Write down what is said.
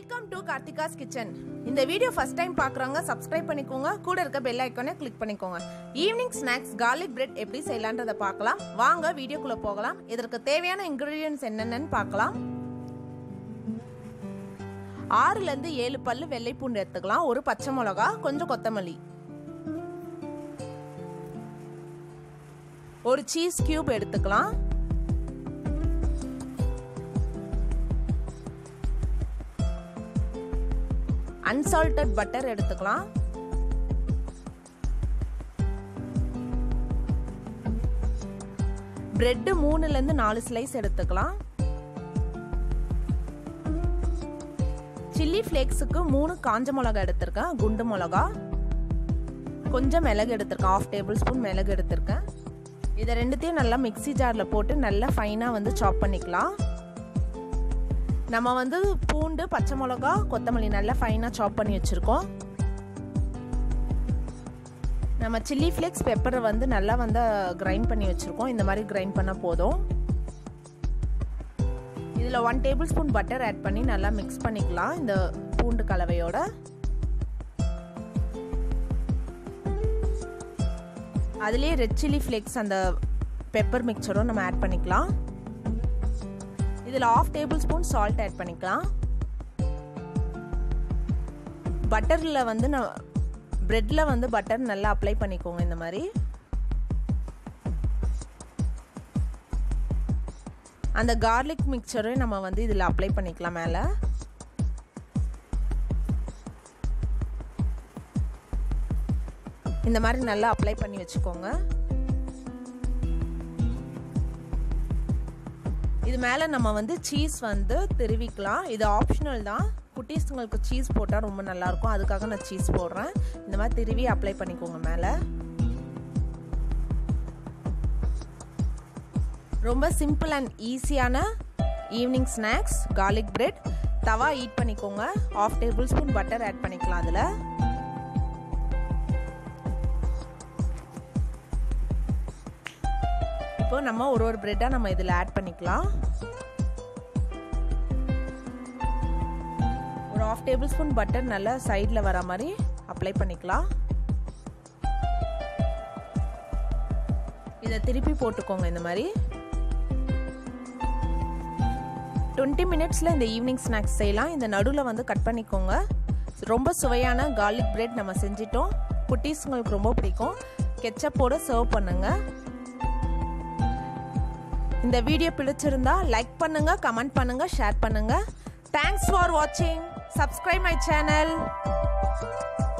welcome to Karthika's kitchen இந்த video first time பார்க்குறவங்க subscribe பண்ணிக்கோங்க கூட இருக்க பெல் ஐக்கானை கிளிக் பண்ணிக்கோங்க ஈவினிங் ஸ்நாக்ஸ் garlic பிரெட் எப்படி செய்யலான்றதை பார்க்கலாம் வாங்க வீடியோக்குள்ள போகலாம் இதற்கு தேவையான இன்க்ரீடியன்ஸ் என்னென்னு பார்க்கலாம் ஆறுல இருந்து ஏழு பல்லு வெள்ளை பூண்டு எடுத்துக்கலாம் ஒரு பச்சை மிளகா கொஞ்சம் கொத்தமல்லி ஒரு சீஸ் கியூப் எடுத்துக்கலாம் அன்சால்டட் பட்டர் எடுத்துக்கலாம் பிரெட் மூணுல இருந்து நாலு ஸ்லைஸ் எடுத்துக்கலாம் சில்லி ஃப்ளேக்ஸுக்கு மூணு காஞ்ச மிளகா எடுத்திருக்கேன் குண்டு மிளகா கொஞ்சம் மிளகு எடுத்திருக்கேன் ஆஃப் டேபிள் ஸ்பூன் மிளகு எடுத்திருக்கேன் இதை ரெண்டுத்தையும் நல்லா மிக்சி ஜாரில் போட்டு நல்லா ஃபைனாக வந்து சாப் பண்ணிக்கலாம் நம்ம வந்து பூண்டு பச்சை மிளகா கொத்தமல்லி நல்லா ஃபைனாக சாப் பண்ணி வச்சுருக்கோம் நம்ம சில்லி ஃப்ளேக்ஸ் பெப்பரை வந்து நல்லா வந்து கிரைண்ட் பண்ணி வச்சுருக்கோம் இந்த மாதிரி கிரைண்ட் பண்ணால் போதும் இதில் one tablespoon butter add பண்ணி நல்லா மிக்ஸ் பண்ணிக்கலாம் இந்த பூண்டு கலவையோட அதுலேயே ரெட் சில்லி ஃப்ளேக்ஸ் அந்த பெப்பர் மிக்சரும் நம்ம ஆட் பண்ணிக்கலாம் இதில் half tablespoon salt add பண்ணிக்கலாம் பட்டரில் வந்து நான் ப்ரெட்டில் வந்து பட்டர் நல்லா அப்ளை பண்ணிக்கோங்க இந்த மாதிரி அந்த கார்லிக் மிக்சரை நம்ம வந்து இதில் அப்ளை பண்ணிக்கலாம் மேலே இந்த மாதிரி நல்லா அப்ளை பண்ணி வச்சுக்கோங்க இது மேலே நம்ம வந்து சீஸ் வந்து திருவிக்கலாம் இது ஆப்ஷனல் தான் குட்டீஸுங்களுக்கு சீஸ் போட்டால் ரொம்ப நல்லாயிருக்கும் அதுக்காக நான் சீஸ் போடுறேன் இந்த மாதிரி திருவி அப்ளை பண்ணிக்கோங்க மேலே ரொம்ப சிம்பிள் அண்ட் ஈஸியான evening snacks garlic bread tawa heat பண்ணிக்கோங்க half tablespoon butter add பண்ணிக்கலாம் அதில் இப்போ நம்ம ஒரு ஒரு பிரெட்டாக நம்ம இதில் ஆட் பண்ணிக்கலாம் ஒரு ஆஃப் டேபிள் ஸ்பூன் பட்டர் நல்லா சைடில் வர மாதிரி அப்ளை பண்ணிக்கலாம் இதை திருப்பி போட்டுக்கோங்க இந்த மாதிரி டுவெண்ட்டி மினிட்ஸில் இந்த ஈவினிங் ஸ்நாக்ஸ் செய்யலாம் இந்த நடுவில் வந்து கட் பண்ணிக்கோங்க ரொம்ப சுவையான கார்லிக் பிரெட் நம்ம செஞ்சிட்டோம் குட்டீஸுங்களுக்கு ரொம்ப பிடிக்கும் கெச்சப்போடு சர்வ் பண்ணுங்கள் இந்த வீடியோ பிடிச்சிருந்தா லைக் பண்ணுங்க கமெண்ட் பண்ணுங்க ஷேர் பண்ணுங்க தேங்க்ஸ் ஃபார் வாட்சிங் சப்ஸ்கிரைப் மை சேனல்